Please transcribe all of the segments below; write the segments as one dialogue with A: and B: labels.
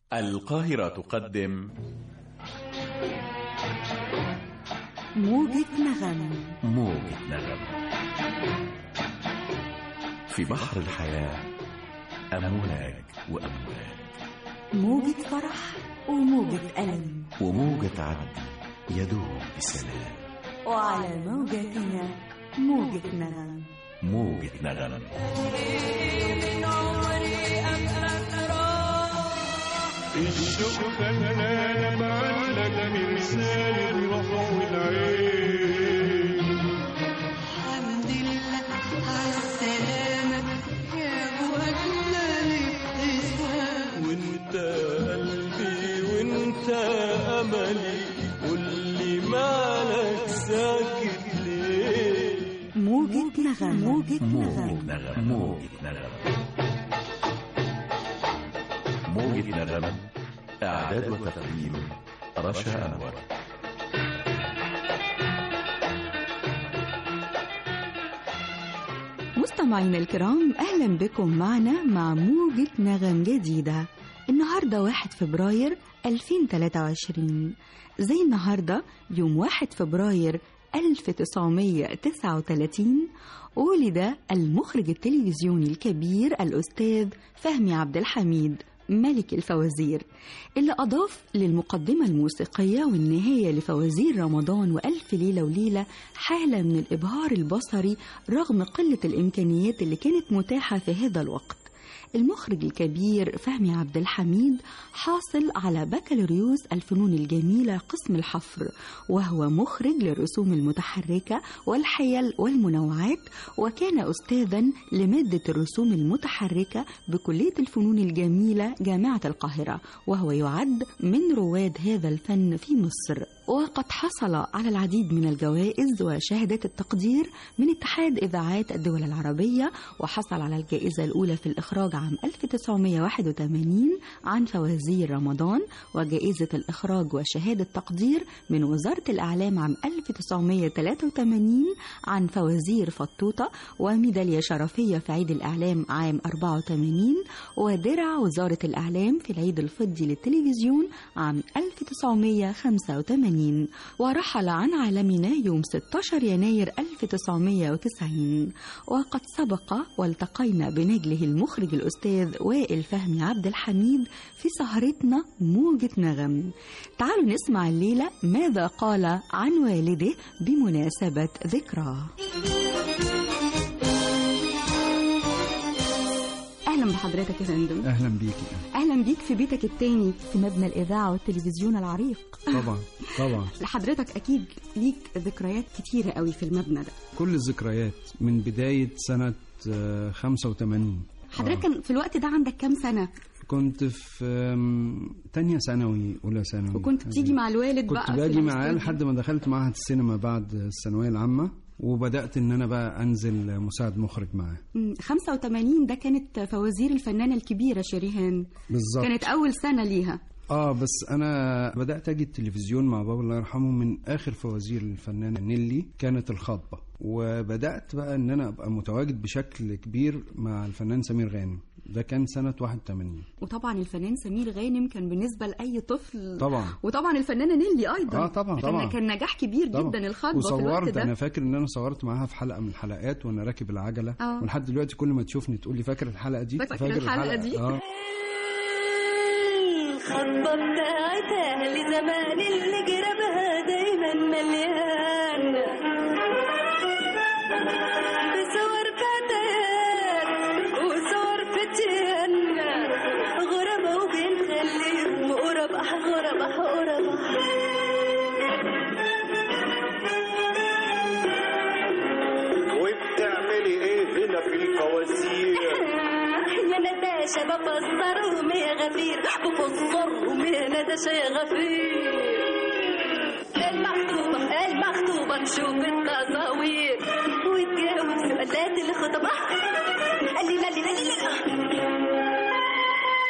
A: القاهرة تقدم
B: موجة نغم
A: موجة نغم في بحر الحياة أمواج وأمواج
B: موجة فرح وموجة ألم
A: وموجة عدل يدوم بسلام
B: وعلى موجتنا موجة نغم
A: موجة نغم
C: الشوق خلانا معلق مرسال الروح والعين
D: الحمد لله على السلامة يا أبو أجمل ابتسام
C: وانت قلبي وانت املي قولي مالك ساكت ليه
B: موجة نغم موجة
A: موجة
B: نغم
A: نغم موجة نغم موجة نغم إعداد وتقديم رشا أنور
B: مستمعينا الكرام أهلا بكم معنا مع موجة نغم جديدة النهاردة 1 فبراير 2023 زي النهاردة يوم 1 فبراير 1939 ولد المخرج التلفزيوني الكبير الأستاذ فهمي عبد الحميد ملك الفوازير اللي أضاف للمقدمة الموسيقية والنهاية لفوازير رمضان وألف ليلة وليلة حالة من الإبهار البصري رغم قلة الإمكانيات اللي كانت متاحة في هذا الوقت المخرج الكبير فهمي عبد الحميد حاصل على بكالوريوس الفنون الجميلة قسم الحفر وهو مخرج للرسوم المتحركة والحيل والمنوعات وكان أستاذا لمادة الرسوم المتحركة بكلية الفنون الجميلة جامعة القاهرة وهو يعد من رواد هذا الفن في مصر وقد حصل على العديد من الجوائز وشهادات التقدير من اتحاد إذاعات الدول العربية وحصل على الجائزة الأولى في الإخراج عام 1981 عن فوازير رمضان وجائزة الإخراج وشهادة تقدير من وزارة الإعلام عام 1983 عن فوازير فطوطة وميدالية شرفية في عيد الإعلام عام 84 ودرع وزارة الإعلام في العيد الفضي للتلفزيون عام 1985 ورحل عن عالمنا يوم 16 يناير 1990 وقد سبق والتقينا بنجله المخرج الأستاذ وائل فهمي عبد الحميد في سهرتنا موجة نغم تعالوا نسمع الليلة ماذا قال عن والده بمناسبة ذكراه أهلا بحضرتك يا فندم
E: اهلا بيكي
B: أهلا بيك في بيتك التاني في مبنى الإذاعة والتلفزيون العريق
E: طبعا طبعا
B: حضرتك أكيد ليك ذكريات كتيرة قوي في المبنى ده
E: كل الذكريات من بداية سنة آه، 85
B: حضرتك كان في الوقت ده عندك كام سنة
E: كنت في آم، تانية ثانوي أولى ثانوي
B: وكنت بتيجي مع الوالد بقى
E: كنت
B: في
E: باجي معاه
B: الاستوديو؟
E: لحد ما دخلت معهد السينما بعد الثانوية العامة وبدأت إن أنا بقى أنزل مساعد مخرج معاه
B: مم، 85 ده كانت فوازير الفنانة الكبيرة شريهان
E: بالظبط
B: كانت أول سنة ليها
E: اه بس انا بدات اجي التلفزيون مع بابا الله يرحمه من اخر فوازير الفنانه نيلي كانت الخطبه وبدات بقى ان انا ابقى متواجد بشكل كبير مع الفنان سمير غانم ده كان سنه 81
B: وطبعا الفنان سمير غانم كان بالنسبة لأي طفل
E: طبعا
B: وطبعا الفنانة نيلي أيضا
E: اه طبعا
B: كان-
E: طبعا
B: كان نجاح كبير
E: طبعا.
B: جدا الخطبة في الوقت
E: وصورت
B: ده
E: انا فاكر ان انا صورت معاها في حلقه من الحلقات وانا راكب العجله
B: آه.
E: ولحد دلوقتي كل ما تشوفني تقول لي فاكر الحلقه دي
B: فاكر الحلقة دي؟
E: اه
D: الخطبة بتاعت أهل زمان اللي جربها دايما مليان بصور فتيات وصور فتيان غربة وبنخليهم قربح غربح قربح
C: وبتعملي ايه هنا في الفوازير
D: يا نداشة بفسرهم يا غفير بفسرهم يا نداشة يا غفير المخطوبة المخطوبة نشوف التصاوير واتجاوب سؤالات الخطبة قال لي لا لا لا لا
E: اه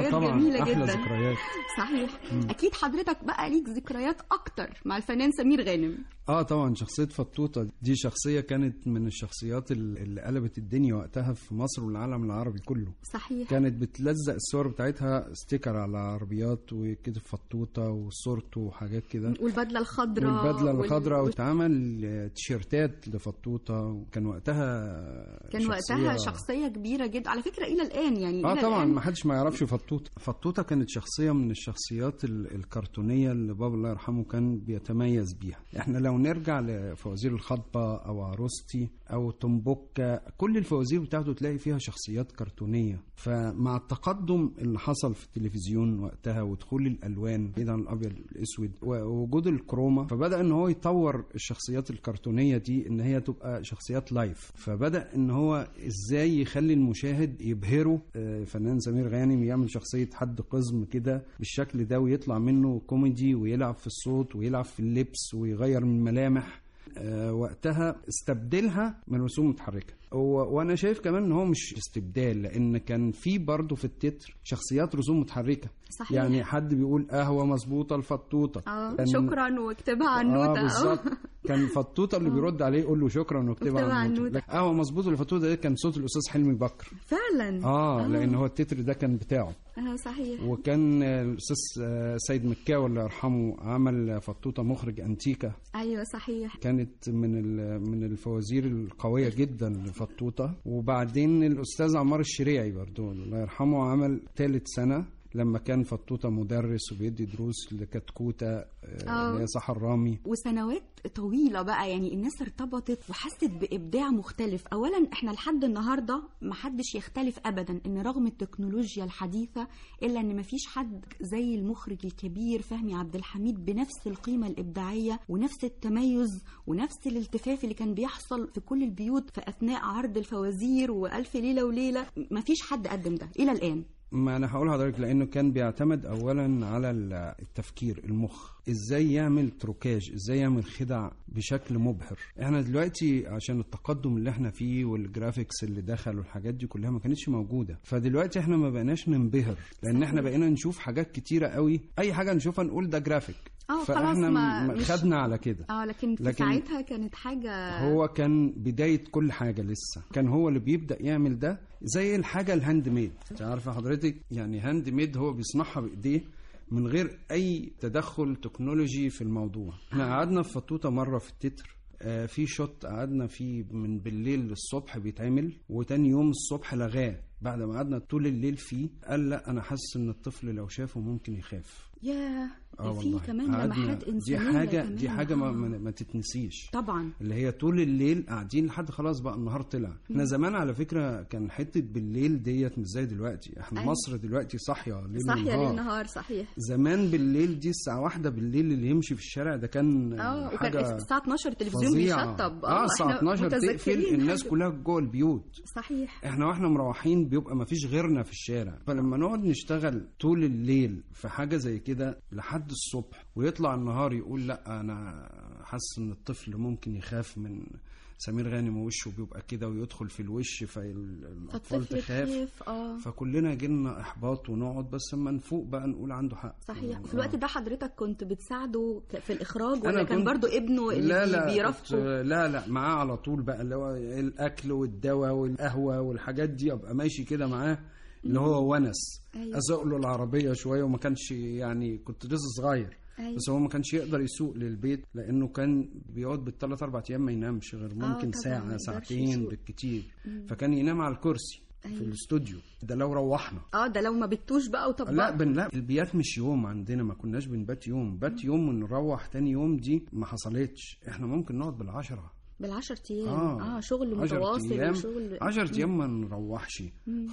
B: ذكريات
E: طبعا
B: جميله
E: احلى
B: جدا
E: ذكريات
B: صحيح اكيد حضرتك بقى ليك ذكريات اكتر مع الفنان سمير غانم
E: اه طبعا شخصيه فطوطه دي شخصيه كانت من الشخصيات ال- اللي قلبت الدنيا وقتها في مصر والعالم العربي كله
B: صحيح
E: كانت بتلزق الصور بتاعتها ستيكر على عربيات وكده فطوطه وصورته وحاجات كده
B: والبدله الخضراء
E: والبدله
B: وال-
E: الخضراء واتعمل آه، تيشيرتات لفطوطه وكان وقتها
B: كان وقتها شخصيه كبيره جدا على فكره الى الان يعني
E: اه
B: إلى
E: طبعا
B: الآن
E: ما حدش ما يعرفش فطوطه فطوطه كانت شخصيه من الشخصيات ال- الكرتونيه اللي بابا الله يرحمه كان بيتميز بيها احنا لو نرجع لفوازير الخطبه او عروستي او تنبكه كل الفوازير بتاعته تلاقي فيها شخصيات كرتونيه فمع التقدم اللي حصل في التلفزيون وقتها ودخول الالوان بعيد عن الابيض والاسود ووجود الكروما فبدا ان هو يطور الشخصيات الكرتونيه دي ان هي تبقى شخصيات لايف فبدا ان هو ازاي يخلي المشاهد يبهره آه، فنان سمير غانم يعمل شخصيه حد قزم كده بالشكل ده ويطلع منه كوميدي ويلعب في الصوت ويلعب في اللبس ويغير من ملامح آه، وقتها استبدلها من رسوم متحركه و- وانا شايف كمان ان هو مش استبدال لان كان في برضه في التتر شخصيات رسوم متحركه
B: صحيح.
E: يعني حد بيقول قهوه مظبوطه الفطوطه
B: اه
E: كان-
B: شكرا واكتبها على
E: اه
B: النوتة
E: بالظبط كان فطوطه اللي بيرد عليه يقول له شكرا واكتبها
B: واكتبها
E: على
B: على
E: النوتة.
B: النوتة.
E: لا، قهوه مظبوطه الفطوطه ده كان صوت الاستاذ حلمي بكر
B: فعلا
E: اه لان هو التتر ده كان بتاعه
B: اه صحيح
E: وكان آه، الاستاذ آه، سيد مكاوي الله يرحمه عمل فطوطه مخرج انتيكا
B: ايوه صحيح
E: كانت من ال- من الفوازير القويه جدا لفطوطه وبعدين الاستاذ عمار الشريعي برضو الله يرحمه عمل ثالث سنه لما كان فطوطه مدرس وبيدي دروس لكتكوته آه،
B: آه.
E: اللي هي صح الرامي
B: وسنوات طويلة بقى يعني الناس ارتبطت وحست بإبداع مختلف أولا احنا لحد النهاردة محدش يختلف أبدا إن رغم التكنولوجيا الحديثة إلا إن مفيش حد زي المخرج الكبير فهمي عبد الحميد بنفس القيمة الإبداعية ونفس التميز ونفس الالتفاف اللي كان بيحصل في كل البيوت في أثناء عرض الفوازير وألف ليلة وليلة مفيش حد قدم ده إلى الآن
E: ما انا هقول لحضرتك لانه كان بيعتمد اولا على ال- التفكير المخ ازاي يعمل تروكاج ازاي يعمل خدع بشكل مبهر احنا دلوقتي عشان التقدم اللي احنا فيه والجرافيكس اللي دخل والحاجات دي كلها ما كانتش موجوده فدلوقتي احنا ما بقيناش ننبهر لان احنا بقينا نشوف حاجات كتيره قوي اي حاجه نشوفها نقول ده جرافيك
B: اه خلاص
E: فاحنا
B: ما
E: م-
B: مش
E: خدنا على كده
B: اه لكن في
E: لكن
B: ساعتها كانت حاجة
E: هو كان بداية كل حاجة لسه كان هو اللي بيبدأ يعمل ده زي الحاجة الهاند ميد انت عارفة حضرتك يعني هاند ميد هو بيصنعها بإيديه من غير أي تدخل تكنولوجي في الموضوع احنا قعدنا في فطوطة مرة في التتر آه، في شوت قعدنا فيه من بالليل للصبح بيتعمل وتاني يوم الصبح لغاه بعد ما قعدنا طول الليل فيه قال لا انا حاسس ان الطفل لو شافه ممكن يخاف
B: ياه
E: اه
B: ده في
E: والله
B: كمان
E: قعدنا-
B: لمحات
E: دي
B: انسانيه
E: حاجه
B: كمان.
E: دي حاجه ما,
B: آه.
E: ما, ما تتنسيش
B: طبعا
E: اللي هي طول الليل قاعدين لحد خلاص بقى النهار طلع احنا زمان على فكره كان حته بالليل ديت مش زي دلوقتي احنا
B: أيوة.
E: مصر دلوقتي صاحيه ليل
B: صاحيه
E: ونهار.
B: ليل نهار صحيح
E: زمان بالليل دي الساعه واحدة بالليل اللي يمشي في الشارع ده كان
B: اه وكان
E: حاجه
B: الساعه 12 التلفزيون
E: فظيعه
B: بيشطب
E: اه الساعه
B: إحنا
E: 12 تقفل
B: متذكرين
E: الناس
B: حاجة.
E: كلها جوه البيوت
B: صحيح
E: احنا واحنا مروحين بيبقى مفيش غيرنا في الشارع فلما نقعد نشتغل طول الليل في حاجه زي كده لحد الصبح ويطلع النهار يقول لا انا حاسس ان الطفل ممكن يخاف من سمير غانم وشه بيبقى كده ويدخل في الوش فالاطفال
B: فالطفل
E: تخاف
B: يخاف اه
E: فكلنا جيلنا احباط ونقعد بس اما نفوق بقى نقول عنده حق
B: صحيح في
E: آه.
B: الوقت ده حضرتك كنت بتساعده ك- في الاخراج
E: أنا
B: ولا كان
E: كنت-
B: برضو ابنه اللي
E: لا
B: بي-
E: لا كنت
B: بيرافقه
E: لا لا معاه على طول بقى اللي هو الاكل والدواء والقهوه والحاجات دي ابقى ماشي كده معاه اللي هو ونس
B: أيوة.
E: ازق له العربيه شويه وما كانش يعني كنت لسه صغير
B: أيوة.
E: بس هو ما كانش يقدر يسوق للبيت لانه كان بيقعد بالثلاث اربع ايام ما ينامش غير ممكن
B: طبعاً، ما
E: ساعه
B: يقدرش
E: ساعتين
B: يسوق.
E: بالكتير فكان ينام على الكرسي في
B: أيوة.
E: الاستوديو ده لو روحنا
B: اه ده لو ما بتوش بقى
E: لا
B: وطبقت
E: بن لا البيات مش يوم عندنا ما كناش بنبات يوم بات يوم ونروح تاني يوم دي ما حصلتش احنا ممكن نقعد بالعشرة
B: بالعشر ايام
E: اه
B: اه شغل
E: عشر
B: متواصل
E: أيام
B: وشغل
E: 10 ايام ما نروحش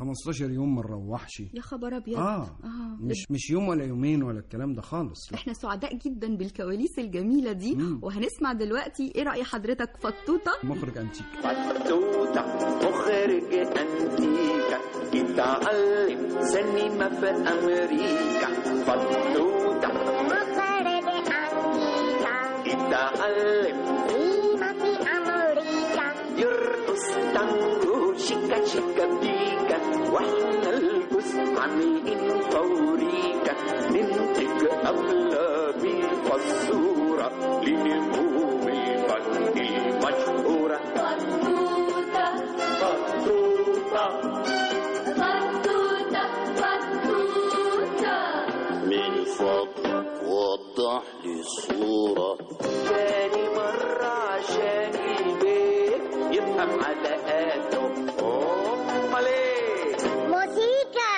E: 15 يوم ما نروحش
B: يا خبر ابيض
E: اه
B: اه
E: مش مش يوم ولا يومين ولا الكلام ده خالص لا.
B: احنا سعداء جدا بالكواليس الجميله دي
E: مم.
B: وهنسمع دلوقتي ايه راي حضرتك فطوطه
E: مخرج انتيك
C: فتوتة مخرج أنتيكا يتعلم سينما في أمريكا فتوتة
F: مخرج أنتيكا
C: يتعلم
F: سيما في أمريكا
C: يرقص تانجو شيكا شيكا بيكا واحنا الجوز عاملين فوريكا ننتج أقلام الفزورة لنجوم الفن المشهورة
D: بطوطة
C: بطوطة
D: بطوطة بطوطة
G: من فضلك وضح لي الصورة
C: تاني مرة عشان البيت يبقى بحلقاته أمال إيه
F: موسيقى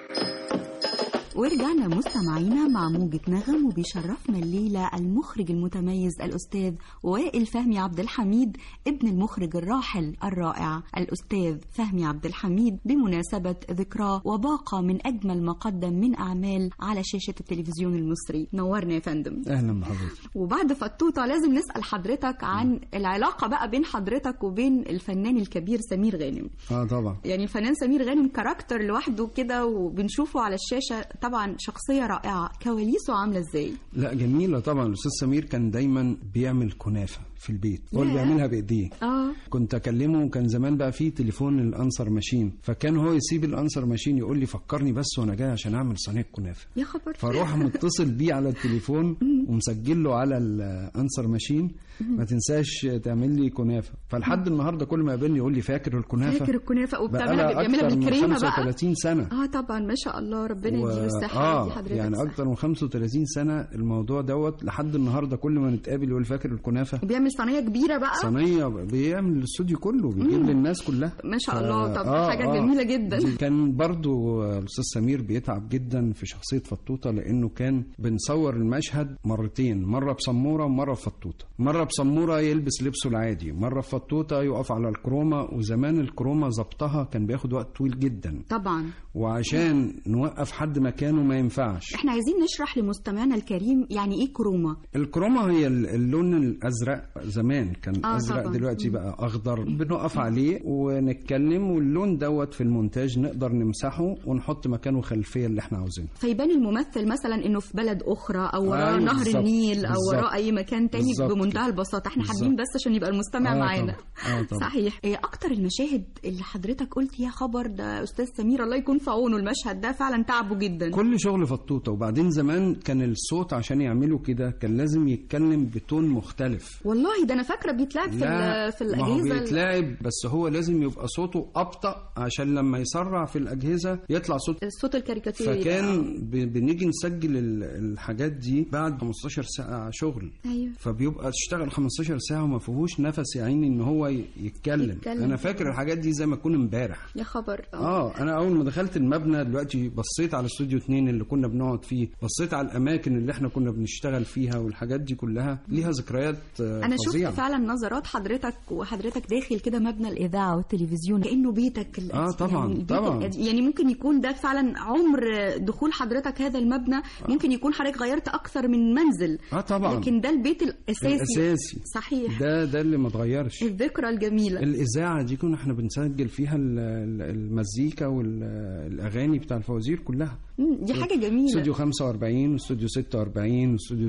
B: ورجعنا مستمعينا مع موجة نغم وبيشرفنا الليلة المخرج المتميز الأستاذ وائل فهمي عبد الحميد ابن المخرج الراحل الرائع الأستاذ فهمي عبد الحميد بمناسبة ذكراه وباقة من أجمل ما قدم من أعمال على شاشة التلفزيون المصري نورنا يا فندم
E: اهلا بحضرتك
B: وبعد فتوتة لازم نسأل حضرتك عن العلاقة بقى بين حضرتك وبين الفنان الكبير سمير غانم
E: اه طبعا
B: يعني الفنان سمير غانم كاركتر لوحده كده وبنشوفه على الشاشة طبعا شخصية رائعة كواليسه عاملة ازاي
E: لا جميله طبعا الاستاذ سمير كان دايما بيعمل كنافه في البيت هو اللي
B: ياه.
E: بيعملها بايديه
B: اه
E: كنت اكلمه كان زمان بقى في تليفون الانسر ماشين فكان هو يسيب الانسر ماشين يقول لي فكرني بس وانا جاي عشان اعمل صينيه كنافه
B: يا خبر
E: فاروح متصل بيه على التليفون ومسجل له على الانسر ماشين ما تنساش تعمل لي كنافه فلحد النهارده كل ما يقابلني يقول لي فاكر الكنافه
B: فاكر الكنافة
E: بقى
B: وبتعملها
E: لها
B: بيعملها
E: أكتر من
B: بالكريمة بقى
E: 35 سنه
B: اه طبعا ما شاء الله ربنا
E: و-
B: يديله الصحة
E: اه
B: دي حضرتك
E: يعني
B: صح.
E: اكتر من 35 سنه الموضوع دوت لحد النهارده كل ما نتقابل يقول فاكر الكنافه
B: وبيعمل صينية كبيرة بقى
E: صينيه بيعمل الاستوديو كله بيجيب للناس كلها
B: ما شاء الله طب
E: آه،
B: حاجة
E: آه.
B: جميلة جدا
E: كان برضو الاستاذ سمير بيتعب جدا في شخصيه فطوطه لانه كان بنصور المشهد مرتين مره بسموره ومره بفطوطه مره بسموره يلبس لبسه العادي مره بفطوطه يقف على الكروما وزمان الكروما ظبطها كان بياخد وقت طويل جدا
B: طبعا
E: وعشان نوقف حد مكانه ما ينفعش
B: احنا عايزين نشرح لمستمعنا الكريم يعني ايه كروما
E: الكروما هي ال- اللون الازرق زمان كان
B: آه،
E: ازرق
B: طبعاً.
E: دلوقتي بقى اخضر بنقف عليه ونتكلم واللون دوت في المونتاج نقدر نمسحه ونحط مكانه خلفيه اللي احنا عاوزينها
B: فيبان الممثل مثلا انه في بلد اخرى او وراه
E: أيوة،
B: نهر
E: بالظبط،
B: النيل او
E: بالظبط.
B: وراه اي مكان تاني
E: بالظبط
B: بمنتهى
E: كده.
B: البساطه احنا
E: بالظبط.
B: حابين بس عشان يبقى المستمع
E: آه،
B: معانا
E: طبعاً. آه، طبعاً.
B: صحيح ايه اكتر المشاهد اللي حضرتك قلت يا خبر ده استاذ سمير الله يكون في عونه المشهد ده فعلا تعبه جدا
E: كل شغل فطوطه وبعدين زمان كان الصوت عشان يعملوا كده كان لازم يتكلم بتون مختلف
B: والله ده انا فاكره بيتلعب في
E: لا
B: ال- في
E: ما هو
B: الاجهزه ال-
E: بيتلعب بس هو لازم يبقى صوته ابطا عشان لما يسرع في الاجهزه يطلع صوت
B: الصوت الكاريكاتيري ده.
E: فكان ب- بنيجي نسجل ال- الحاجات دي بعد 15 ساعة شغل
B: ايوه
E: فبيبقى تشتغل 15 ساعة وما فيهوش نفس يا عيني ان هو ي- يتكلم.
B: يتكلم.
E: انا فاكر الحاجات دي زي ما تكون امبارح
B: يا خبر
E: اه انا اول ما دخلت المبنى دلوقتي بصيت على استوديو اتنين اللي كنا بنقعد فيه بصيت على الاماكن اللي احنا كنا بنشتغل فيها والحاجات دي كلها ليها ذكريات آه،
B: انا شفت
E: فظيعة.
B: فعلا نظرات حضرتك وحضرتك داخل كده مبنى الاذاعه والتلفزيون كانه بيتك القديم.
E: آه، طبعاً،
B: يعني البيت
E: طبعاً.
B: القديم. يعني ممكن يكون ده فعلا عمر دخول حضرتك هذا المبنى ممكن يكون حضرتك غيرت اكثر من منزل
E: اه طبعا
B: لكن ده البيت الاساسي
E: الاساسي
B: صحيح
E: ده ده اللي ما اتغيرش
B: الذكرى الجميله
E: الإذاعة دي كنا احنا بنسجل فيها ال- ال- المزيكا والأغاني بتاع الفوازير كلها
B: مم، دي حاجه جميله
E: استوديو 45 واستوديو 46 واستوديو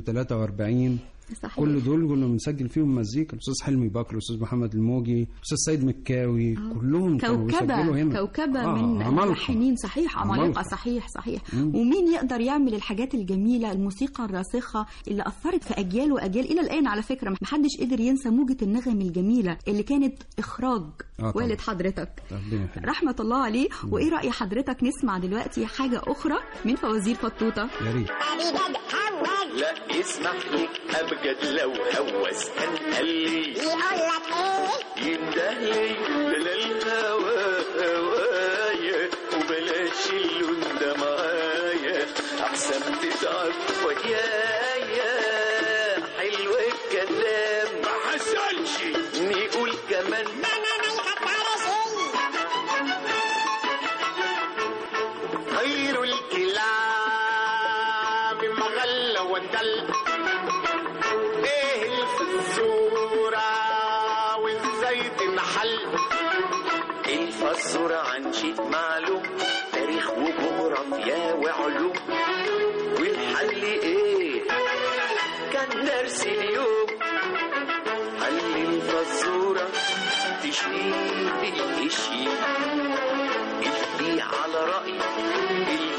E: 43
B: صحيح
E: كل دول كنا بنسجل فيهم مزيكا الأستاذ حلمي بكر الأستاذ محمد الموجي الأستاذ سيد مكاوي كلهم كانوا بيسجلوا
B: كوكبة
E: هنا
B: كوكبة
E: آه،
B: من
E: عمالقة.
B: الملحنين صحيح عمالقة
E: عمالقة.
B: صحيح صحيح ومين يقدر يعمل الحاجات الجميلة الموسيقى الراسخة اللي أثرت في أجيال وأجيال إلى الآن على فكرة محدش قدر ينسى موجة النغم الجميلة اللي كانت إخراج
E: آه، طبعا.
B: والد حضرتك
E: ربنا يخليك.
B: رحمة الله عليه وإيه رأي حضرتك نسمع دلوقتي حاجة أخرى من فوازير فطوطة
E: يا ريت
F: أبيض حول
C: لا يسمح لك أبجد لو هوس كان قال لي
F: يقول لك إيه
C: ينده لي لا الهوى هوايا وبلاش اللون ده معايا احسن تتعب ويايا حلو الكلام ما حصلش نقول كمان
F: أنا ما يخطرش
C: خير الكلام مغلى ودل ايه الفزورة وازاي تنحل الفزورة عن شيء معلوم تاريخ وجغرافيا وعلوم والحل ايه كان درس اليوم حل الفزورة تشبيه الاشي اللي على رأي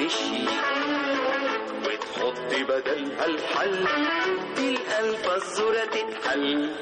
C: الشيك وتحطي بدلها الحل تلقى الفزورة تتحل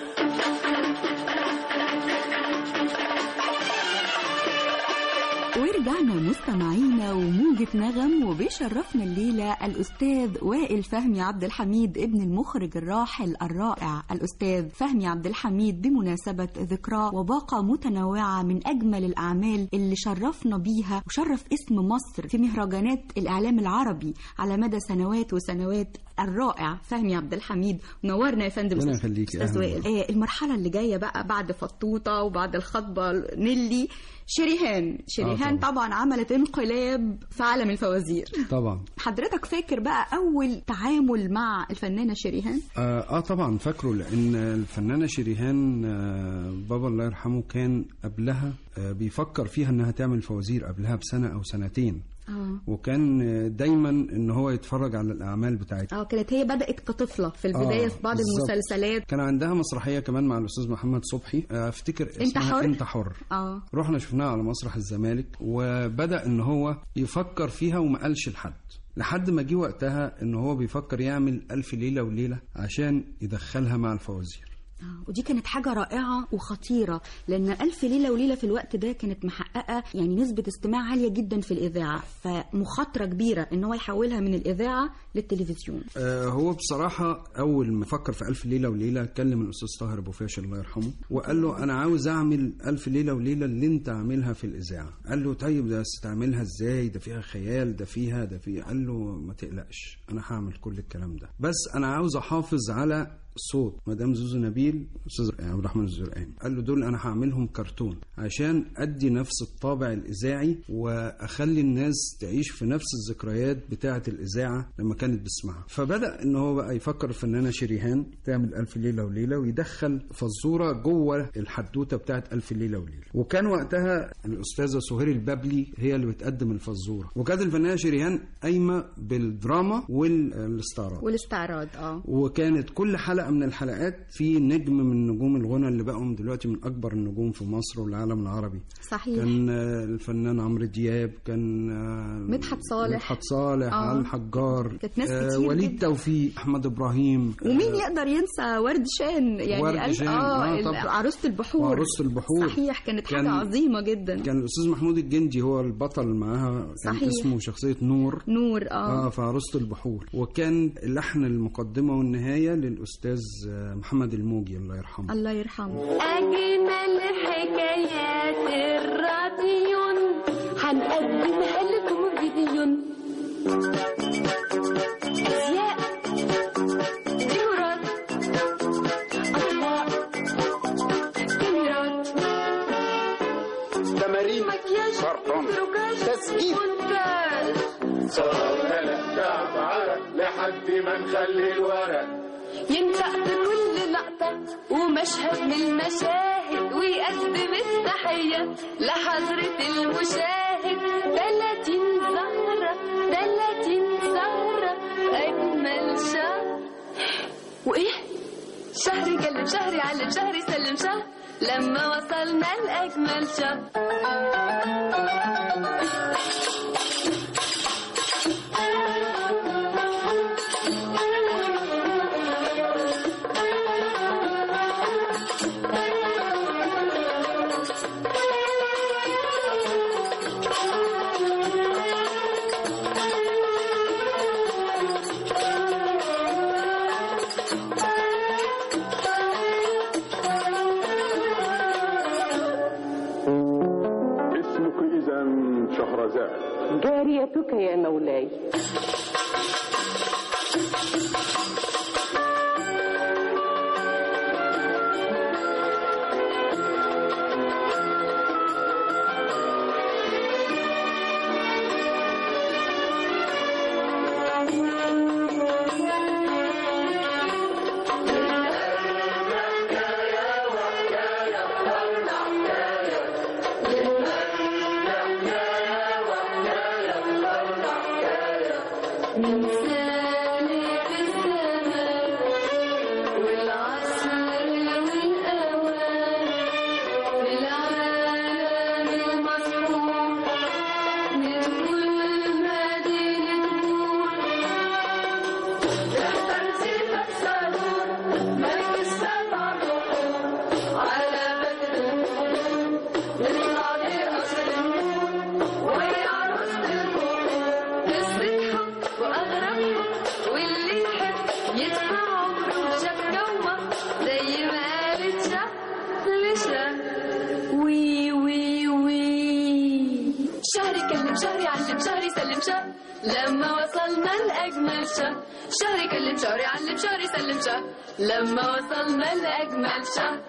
B: ورجعنا مستمعينا وموجة نغم وبيشرفنا الليلة الأستاذ وائل فهمي عبد الحميد ابن المخرج الراحل الرائع الأستاذ فهمي عبد الحميد بمناسبة ذكراه وباقة متنوعة من أجمل الأعمال اللي شرفنا بيها وشرف اسم مصر في مهرجانات الإعلام العربي على مدى سنوات وسنوات الرائع فهمي عبد الحميد نورنا يا فندم
E: ربنا
B: أستاذ-
E: يخليكي،
B: أستاذ
E: أهلاً
B: وائل آه، المرحلة اللي جاية بقى بعد فطوطة وبعد الخطبة نيلي شريهان شريهان
E: طبعاً.
B: طبعا عملت انقلاب في عالم الفوازير
E: طبعا
B: حضرتك فاكر بقى أول تعامل مع الفنانة شريهان
E: آه, اه طبعا فاكره لان الفنانه شريهان آه بابا الله يرحمه كان قبلها آه بيفكر فيها انها تعمل فوازير قبلها بسنه او سنتين
B: اه
E: وكان آه، دايما ان هو يتفرج على الاعمال بتاعتها
B: اه كانت هي بدأت كطفلة في البداية
E: آه،
B: في بعض
E: بالظبط.
B: المسلسلات
E: كان عندها مسرحيه كمان مع الاستاذ محمد صبحي آه، افتكر
B: أنت
E: اسمها
B: حر؟
E: انت حر
B: اه
E: رحنا شفناها على مسرح الزمالك وبدا ان هو يفكر فيها وما قالش لحد لحد ما جه وقتها ان هو بيفكر يعمل الف ليله وليله عشان يدخلها مع الفوازير
B: آه، ودي كانت حاجة رائعة وخطيرة لأن ألف ليلة وليلة في الوقت ده كانت محققة يعني نسبة استماع عالية جدا في الإذاعة فمخاطرة كبيرة إن هو يحولها من الإذاعة للتلفزيون
E: آه، هو بصراحة أول ما فكر في ألف ليلة وليلة كلم الأستاذ طاهر أبو فاشل الله يرحمه وقال له أنا عاوز أعمل ألف ليلة وليلة اللي أنت عاملها في الإذاعة قال له طيب ده تعملها إزاي ده فيها خيال ده فيها ده فيها قال له ما تقلقش أنا هعمل كل الكلام ده بس أنا عاوز أحافظ على صوت مدام زوزو نبيل استاذ عبد الرحمن الزرقاني قال له دول انا هعملهم كرتون عشان ادي نفس الطابع الاذاعي واخلي الناس تعيش في نفس الذكريات بتاعه الاذاعه لما كانت بتسمعها فبدا ان هو بقى يفكر الفنانه شريهان تعمل الف ليله وليله ويدخل فزوره جوه الحدوته بتاعه الف ليله وليله وكان وقتها الاستاذه سهير البابلي هي اللي بتقدم الفزوره وكانت الفنانه شريهان قايمه بالدراما والاستعراض
B: والاستعراض اه
E: وكانت كل حلقه من الحلقات في نجم من نجوم الغنى اللي بقوا دلوقتي من اكبر النجوم في مصر والعالم العربي
B: صحيح
E: كان آه، الفنان عمرو دياب كان آه،
B: مدحت صالح.
E: مدحت صالح
B: آه.
E: علي الحجار
B: كانت ناس كتير
E: وليد
B: جدا.
E: توفيق احمد ابراهيم
B: ومين يقدر ينسى ورد شان يعني
E: ورد
B: قال-
E: شان،
B: اه,
E: آه،
B: ال-
E: طبعا.
B: عروسة البحور
E: وعروسة البحور.
B: صحيح كانت حاجة
E: كان-
B: عظيمة جدا
E: كان الاستاذ محمود الجندي هو البطل معاها كان
B: صحيح.
E: اسمه شخصيه نور
B: نور اه,
E: اه في عروسة البحور وكان لحن المقدمه والنهايه للاستاذ آه، محمد الموجي الله يرحمه
B: الله يرحمه
D: أجمل حكايات الراديون هنقدمها لكم فيديون أزياء ديكورات أطباق كاميرات
C: تمارين
D: مكياج
C: فرحان.
D: ركاج
C: تسجيل.
D: مونتاج
C: صورنا تعب عرق لحد ما نخلي الورق
D: ينطق بكل لقطة ومشهد من المشاهد ويقدم التحية لحضرة المشاهد 30 زهرة 30 سهرة أجمل شهر وإيه؟ شهر كلم شهر يعلم شهر يسلم شهر لما وصلنا لأجمل شهر
H: اسمك إذا شهرزاد
I: جاريتك يا مولاي
D: من سالك الزمان والعصر والأوان في العالم المصروف من كل مدينة
J: لما وصلنا لأجمل شهر شهر يكلم شهر يعلم شهر يسلم شهر لما وصلنا لأجمل شهر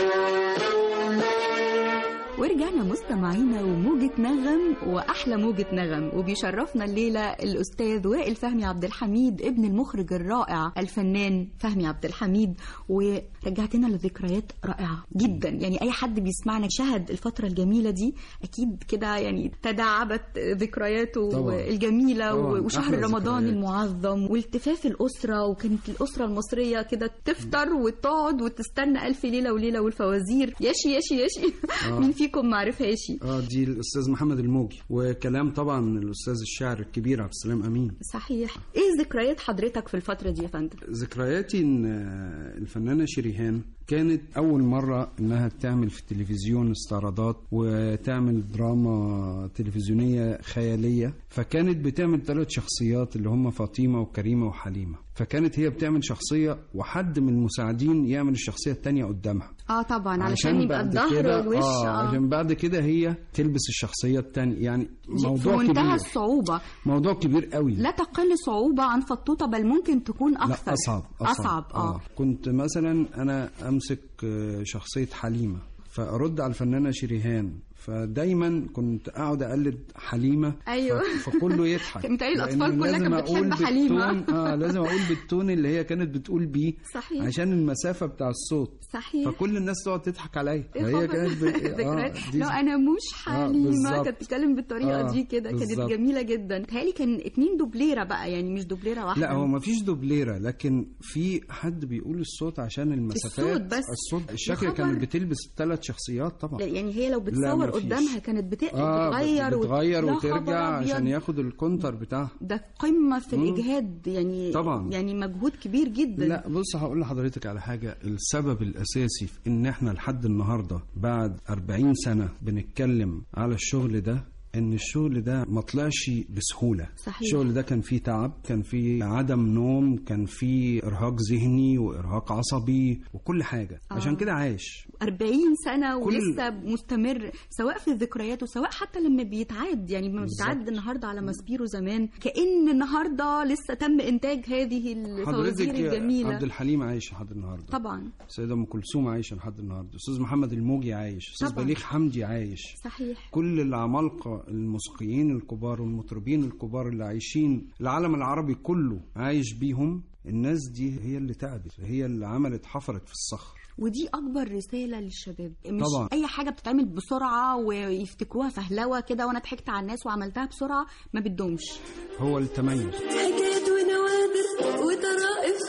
B: ورجعنا مستمعينا وموجة نغم وأحلى موجة نغم وبيشرفنا الليلة الأستاذ وائل فهمي عبد الحميد ابن المخرج الرائع الفنان فهمي عبد الحميد ورجعتنا لذكريات رائعة جدا يعني أي حد بيسمعنا شهد الفترة الجميلة دي أكيد كده يعني تداعبت ذكرياته
E: طبعاً.
B: الجميلة
E: طبعاً.
B: وشهر
E: أحلى
B: رمضان
E: ذكريات.
B: المعظم والتفاف الأسرة وكانت الأسرة المصرية كده تفطر وتقعد وتستنى ألف ليلة وليلة والفوازير ياشي ياشي ياشي
E: آه.
B: مين فيكم ما عرفهاش
E: اه دي الاستاذ محمد الموجي وكلام طبعا الاستاذ الشاعر الكبير عبد السلام امين
B: صحيح ايه ذكريات حضرتك في الفترة دي يا فندم
E: ذكرياتي ان الفنانه شريهان كانت اول مره انها تعمل في التلفزيون استعراضات وتعمل دراما تلفزيونيه خياليه فكانت بتعمل ثلاث شخصيات اللي هم فاطمه وكريمه وحليمه فكانت هي بتعمل شخصيه وحد من المساعدين يعمل الشخصيه الثانيه قدامها
B: اه طبعا علشان يبقى
E: بعد
B: الظهر
E: كده-
B: والوش
E: آه
B: آه.
E: عشان بعد كده هي تلبس الشخصيه الثانيه يعني
B: في
E: موضوع
B: منتهى
E: كبير
B: الصعوبة
E: موضوع كبير قوي
B: لا تقل صعوبة عن فطوطة بل ممكن تكون أكثر
E: لا أصعب
B: أصعب آه.
E: كنت مثلا أنا أمسك آه، شخصية حليمة فأرد على الفنانة شريهان فدايما كنت أقعد أقلد حليمة
B: أيوة.
E: ف- فكله يضحك
B: كان متهيألي الأطفال
E: لأن
B: كلها
E: لازم
B: كانت
E: أقول
B: بتحب حليمة.
E: بالتون- اه لازم أقول بالتون اللي هي كانت بتقول بيه
B: صحيح.
E: عشان المسافة بتاع الصوت
B: صحيح
E: فكل الناس تقعد تضحك عليا
B: إيه
E: فهي
B: خبر؟
E: كانت ب...
B: ذكريات
E: دي-
B: لا انا مش حليمه
E: بالظبط.
B: كانت بتتكلم بالطريقه
E: آه،
B: دي كده كانت
E: بالظبط.
B: جميله جدا تهيألي كان اتنين دوبليره بقى يعني مش دوبليره واحده
E: لا هو ما فيش دوبليره لكن في حد بيقول الصوت عشان المسافات
B: الصوت بس.
E: الصوت
B: يا
E: الشكل
B: خبر.
E: كانت بتلبس ثلاث شخصيات طبعا
B: لا، يعني هي لو
E: لا،
B: بتصور
E: ما فيش.
B: قدامها كانت بت...
E: اه
B: بتغير وت-
E: بتغير
B: لا
E: وترجع
B: خبر
E: عشان
B: أبيض.
E: ياخد الكونتر بتاعها
B: ده قمه في
E: مم.
B: الاجهاد يعني
E: طبعا.
B: يعني مجهود كبير جدا
E: لا بص هقول لحضرتك على حاجة السبب الأساسي في إن إحنا لحد النهاردة بعد 40 سنة بنتكلم على الشغل ده إن الشغل ده ما طلعش بسهولة
B: صحيح.
E: الشغل ده كان فيه تعب كان فيه عدم نوم كان فيه إرهاق ذهني وإرهاق عصبي وكل حاجة
B: آه.
E: عشان كده عايش
B: 40 سنة
E: كل-
B: ولسه مستمر سواء في الذكريات وسواء حتى لما بيتعاد يعني لما
E: بالظبط.
B: بيتعاد النهارده على ماسبيرو زمان كأن النهارده لسه تم إنتاج هذه الفوازير
E: حضرتك
B: الجميلة
E: عبد الحليم عايش لحد النهاردة
B: طبعا
E: السيدة أم كلثوم عايشة لحد النهاردة أستاذ محمد الموجي عايش أستاذ
B: طبعاً.
E: بليغ حمدي عايش
B: صحيح
E: كل العمالقة الموسيقيين الكبار والمطربين الكبار اللي عايشين العالم العربي كله عايش بيهم الناس دي هي اللي تعبت هي اللي عملت حفرت في الصخر
B: ودي أكبر رسالة للشباب مش
E: طبعاً.
B: أي حاجة بتتعمل بسرعة ويفتكروها فهلوة كده وأنا ضحكت على الناس وعملتها بسرعة ما بدهمش
E: هو التميز
J: حكايات ونوادر وطرائف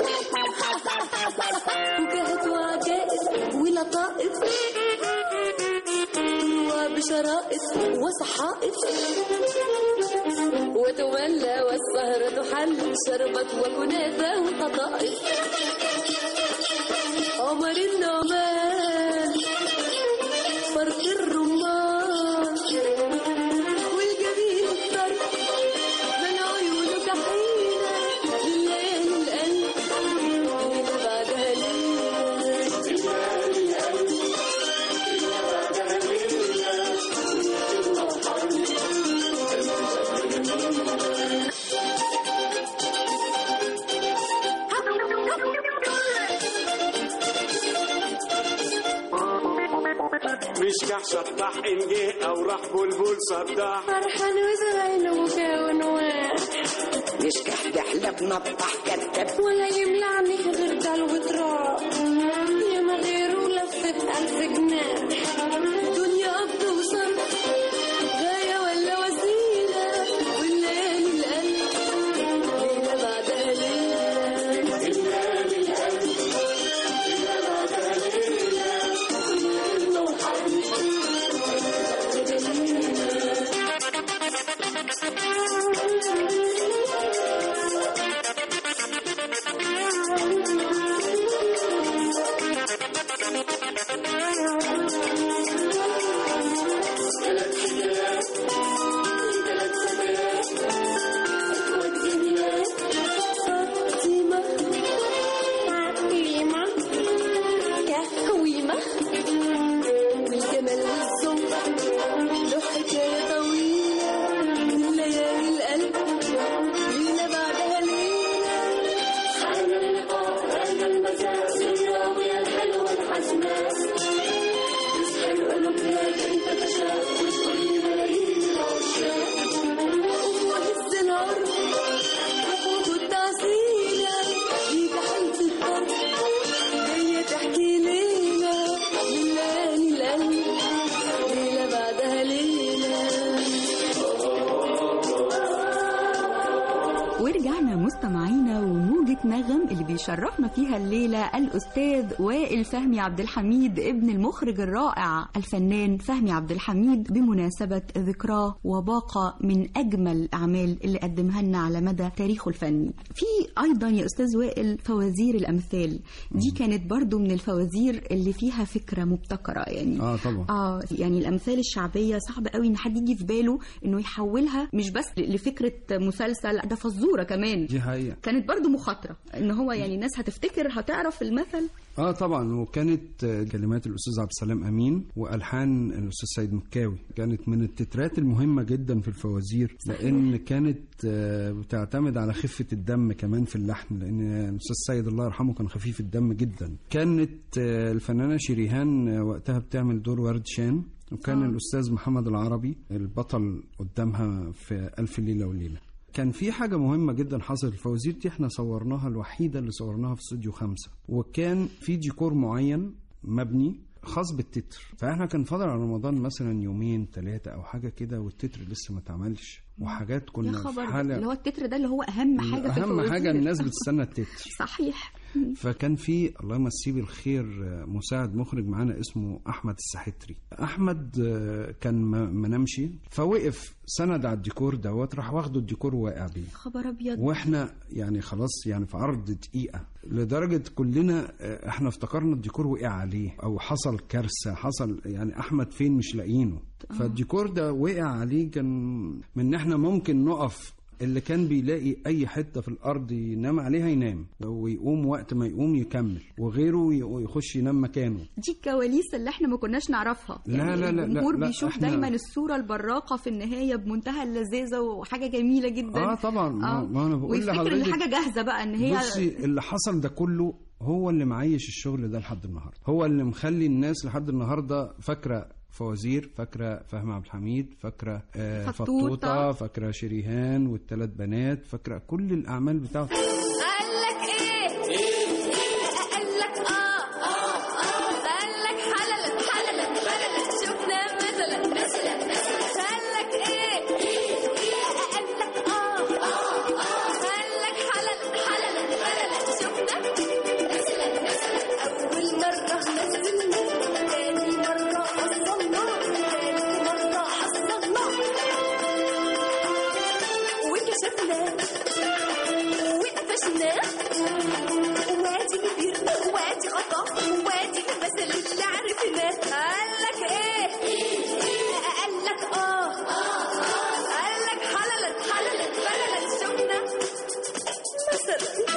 J: وجهات وعجائز ولطائف وبشرائف وصحائف وتولى والسهرة حل شربت وكنافة وقطائف عمر النعمان فرد الرمان والجميل الطرف من عيونه كحيلة لليالي القلب اللي بعدها
K: مش كح شطح إن جه أو راح بلبل صداح
J: فرحان وزرعين وبكاء ونواح
L: يشكح دحلب نطح كتب
J: ولا يملعني غير دل وتراب يا ما غيره لفة ألف جناح دنيا قبض وصرف غاية ولا وسيلة والليالي القلب ليلة بعدها ليلة
B: ورجعنا مستمعينا وموجة نغم اللي بيشرفنا فيها الليلة الأستاذ وائل فهمي عبد الحميد ابن المخرج الرائع الفنان فهمي عبد الحميد بمناسبة ذكراه وباقة من أجمل الأعمال اللي قدمها لنا على مدى تاريخه الفني في أيضا يا أستاذ وائل فوازير الأمثال دي كانت برضو من الفوازير اللي فيها فكرة مبتكرة يعني
E: اه طبعا
B: اه يعني الامثال الشعبيه صعب قوي ان حد يجي في باله انه يحولها مش بس لفكره مسلسل لا ده فزوره كمان
E: دي حقيقة
B: كانت برضو مخاطره ان هو يعني الناس هتفتكر هتعرف المثل
E: اه طبعا وكانت آه، كلمات الاستاذ عبد السلام امين والحان الاستاذ سيد مكاوي كانت من التترات المهمه جدا في الفوازير لان كانت آه، بتعتمد على خفه الدم كمان في اللحن لان الاستاذ سيد الله يرحمه كان خفيف الدم جدا كانت آه، الفنانه شريهان آه، وقتها بتعمل دور ورد شان وكان
B: آه.
E: الاستاذ محمد العربي البطل قدامها في الف ليله وليله كان في حاجة مهمة جدا حصلت الفوازير دي احنا صورناها الوحيدة اللي صورناها في استوديو خمسة وكان في ديكور معين مبني خاص بالتتر فاحنا كان فاضل على رمضان مثلا يومين ثلاثة او حاجة كده والتتر لسه ما اتعملش وحاجات
B: يا
E: كنا في
B: خبر اللي
E: حالة
B: هو التتر ده اللي هو اهم حاجه في
E: اهم
B: الفوازير.
E: حاجة الناس بتستنى التتر
B: صحيح
E: فكان في الله يمسيه بالخير آه، مساعد مخرج معانا اسمه احمد السحتري احمد آه، كان ما ما نامشي فوقف سند على الديكور دوت راح واخده الديكور واقع بيه
B: خبر ابيض
E: واحنا يعني خلاص يعني في عرض دقيقه لدرجه كلنا آه، احنا افتكرنا الديكور وقع عليه او حصل كارثه حصل يعني احمد فين مش لاقيينه فالديكور ده وقع عليه كان من ان احنا ممكن نقف اللي كان بيلاقي اي حته في الارض ينام عليها ينام ويقوم وقت ما يقوم يكمل وغيره ي- يخش ينام مكانه
B: دي الكواليس اللي احنا ما كناش نعرفها
E: لا،
B: يعني
E: لا، لا، لا،
B: الجمهور
E: لا،
B: بيشوف
E: إحنا-
B: دايما الصوره البراقه في النهايه بمنتهى اللذاذه وحاجه جميله جدا
E: اه طبعا ما,
B: آه.
E: ما انا بقول
B: ويفتكر ان
E: لحضرتك
B: حاجه جاهزه بقى ان هي
E: بصي اللي حصل ده كله هو اللي معيش الشغل ده لحد النهارده هو اللي مخلي الناس لحد النهارده فاكره فوازير فاكره فهمي عبد الحميد فاكره آه
B: فطوطة.
E: فطوطه فاكره شريهان والثلاث بنات فاكره كل الاعمال بتاعته
J: قال لك ايه قال لك اه اه اه قال لك حللت حللت حللت شفنا مثلا مثلا مثلا قال لك ايه قال لك اه اه اه قال لك حللت حللت حللت شفنا مثلا مثلا اول مره نزلنا تاني مره حصلنا تالت مره حصلنا وكشفنا وقفشنا وادي كبير وادي خطا وادي المثل اللي عرفناه قال لك ايه قال لك اه قال لك حللت حللت فللت شفنا مثلا